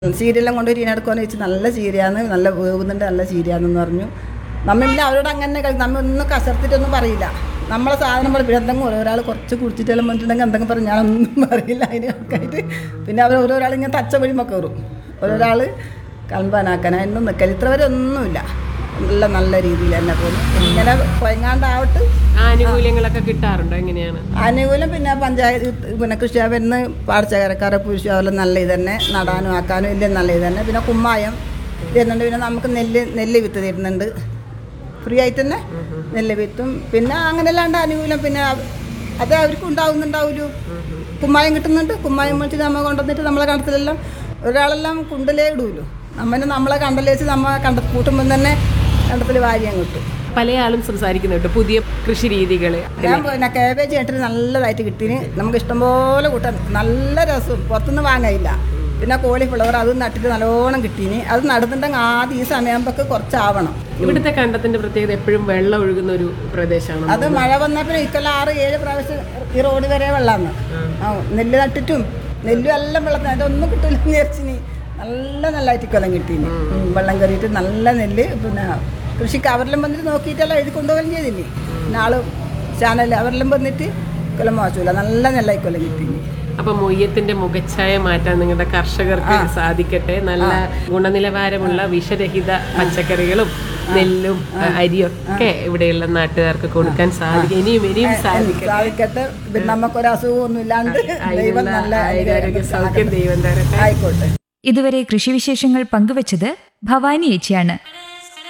ചീരെല്ലാം കൊണ്ട് ഇരിനെടുക്കുമെന്ന് വെച്ച് നല്ല ചീരയാന്ന് നല്ല വേവുന്നുണ്ട് നല്ല ചീരയാണെന്ന് പറഞ്ഞു നമ്മളില്ല അവരോട് അങ്ങനെ കളി നമ്മ ഒന്നും കസർത്തിട്ടൊന്നും പറയില്ല നമ്മളെ സാധനം പോലെ എന്തെങ്കിലും ഒരാൾ കുറച്ച് കുടിച്ചിട്ടെല്ലാം വന്നിട്ടുണ്ടെങ്കിൽ എന്തെങ്കിലും പറഞ്ഞ് ഞാനൊന്നും പറയില്ല അതിന് കണക്കായിട്ട് പിന്നെ അവർ ഓരോരാൾ ഇങ്ങനെ തച്ച വഴിമ കയറും ഓരോരാൾ കൽമ്പാനാക്കാൻ അതിനൊന്നും നിൽക്കൽ ഇത്ര വരെ ഒന്നുമില്ല നല്ല നല്ല രീതിയിൽ തന്നെ പോകുന്നു ഇങ്ങനെ കൊയങ്ങാണ്ടാവട്ട് ആനുകൂല്യങ്ങളൊക്കെ കിട്ടാറുണ്ടോ എങ്ങനെയാണ് ആനുകൂല്യം പിന്നെ പഞ്ചായത്ത് പിന്നെ കൃഷിഭവനിന്ന് പാടശേഖരക്കാരെ പുരുഷ അതുപോലെ നല്ല ഇത് തന്നെ നടാനും ആക്കാനും എല്ലാം നല്ല ഇത് തന്നെ പിന്നെ കുമ്മായം തരുന്നുണ്ട് പിന്നെ നമുക്ക് നെല്ല് നെല്ല് വിത്ത് തരുന്നുണ്ട് ഫ്രീ ആയിട്ട് തന്നെ നെല്ല് വിത്തും പിന്നെ അങ്ങനെ അല്ലാണ്ട് ആനുകൂല്യം പിന്നെ അവ- അത് അവർക്ക് ഉണ്ടാവുന്നുണ്ടാവുമല്ലോ കുമ്മായം കിട്ടുന്നുണ്ട് കുമ്മായം വിളിച്ചിട്ട് നമ്മൾ കൊണ്ടുവന്നിട്ട് നമ്മളെ കണ്ടത്തിലെല്ലാം ഒരാളെല്ലാം കുണ്ടലേ ഇടൂല്ലോ നമ്മനെ നമ്മളെ കണ്ടല്ലേ വെച്ച് നമ്മ കണ്ട കൂട്ടുമ്പം തന്നെ കണ്ടത്തിൽ വാരിയം കിട്ടും പല ആളും സംസാരിക്കുന്നുണ്ട് പുതിയ കൃഷി രീതികൾ ഞാൻ പിന്നെ കാബേജ് കേട്ടിട്ട് നല്ലതായിട്ട് കിട്ടീന് നമുക്ക് ഇഷ്ടംപോലെ കൂട്ടാൻ നല്ല രസം പുറത്തുനിന്ന് വാങ്ങയില്ല പിന്നെ കോളിഫ്ലവർ അത് നട്ടിട്ട് നല്ലോണം കിട്ടീന് അത് നടുന്നുണ്ടെങ്കിൽ ആദ്യം ഈ സമയമാകുമ്പോൾ കുറച്ചാവണം ഇവിടുത്തെ കണ്ടത്തിന്റെ പ്രത്യേകത എപ്പോഴും വെള്ളം ഒഴുകുന്ന ഒരു പ്രദേശമാണ് അത് മഴ വന്നപ്പോൾ ഇക്കൊല്ലം ആറ് ഏഴ് പ്രാവശ്യം ഈ റോഡ് വരെ വെള്ളമാണ് ആ നെല്ല് നട്ടിട്ടും നെല്ലും എല്ലാം വെള്ളത്തിന് അതൊന്നും കിട്ടില്ല വിചാരിച്ചിനി നല്ല നല്ലതായിട്ട് ഇക്കൊല്ലം കിട്ടീന് ഉം, വെള്ളം കയറിയിട്ട് നല്ല നെല്ല് പിന്നെ കൃഷിക്ക് അവരെല്ലാം വന്നിട്ട് നോക്കിയിട്ടെല്ലാം എഴുതി കൊണ്ടുപോകാൻ ചെയ്തില്ലേ പിന്നെ ആള് ചാനൽ അവരെല്ലാം വന്നിട്ട് ഇക്കൊല്ലം മോശമില്ല നല്ല നെല്ല ഇക്കൊല്ലം കിട്ടീന് അപ്പൊ മൊയ്യത്തിന്റെ മുഖച്ഛായ മാറ്റാൻ നിങ്ങളുടെ കർഷകർക്ക് സാധിക്കട്ടെ നല്ല ഗുണനിലവാരമുള്ള വിഷരഹിത പച്ചക്കറികളും നെല്ലും അരിയും ഒക്കെ ഇവിടെയുള്ള നാട്ടുകാർക്ക് കൊടുക്കാൻ സാധിക്കും ഇനിയും ഇനിയും സാധിക്കും സാധിക്കട്ടെ പിന്നെ നമുക്കൊരു അസുഖമൊന്നും ഇല്ലാണ്ട് ദൈവം നല്ല ആരോഗ്യ സൗഖ്യം ദൈവം തരട്ടെ ആയിക്കോട്ടെ ഇതുവരെ കൃഷിവിശേഷങ്ങൾ പങ്കുവച്ചത് ഭവാനി ഏച്ചിയാണ്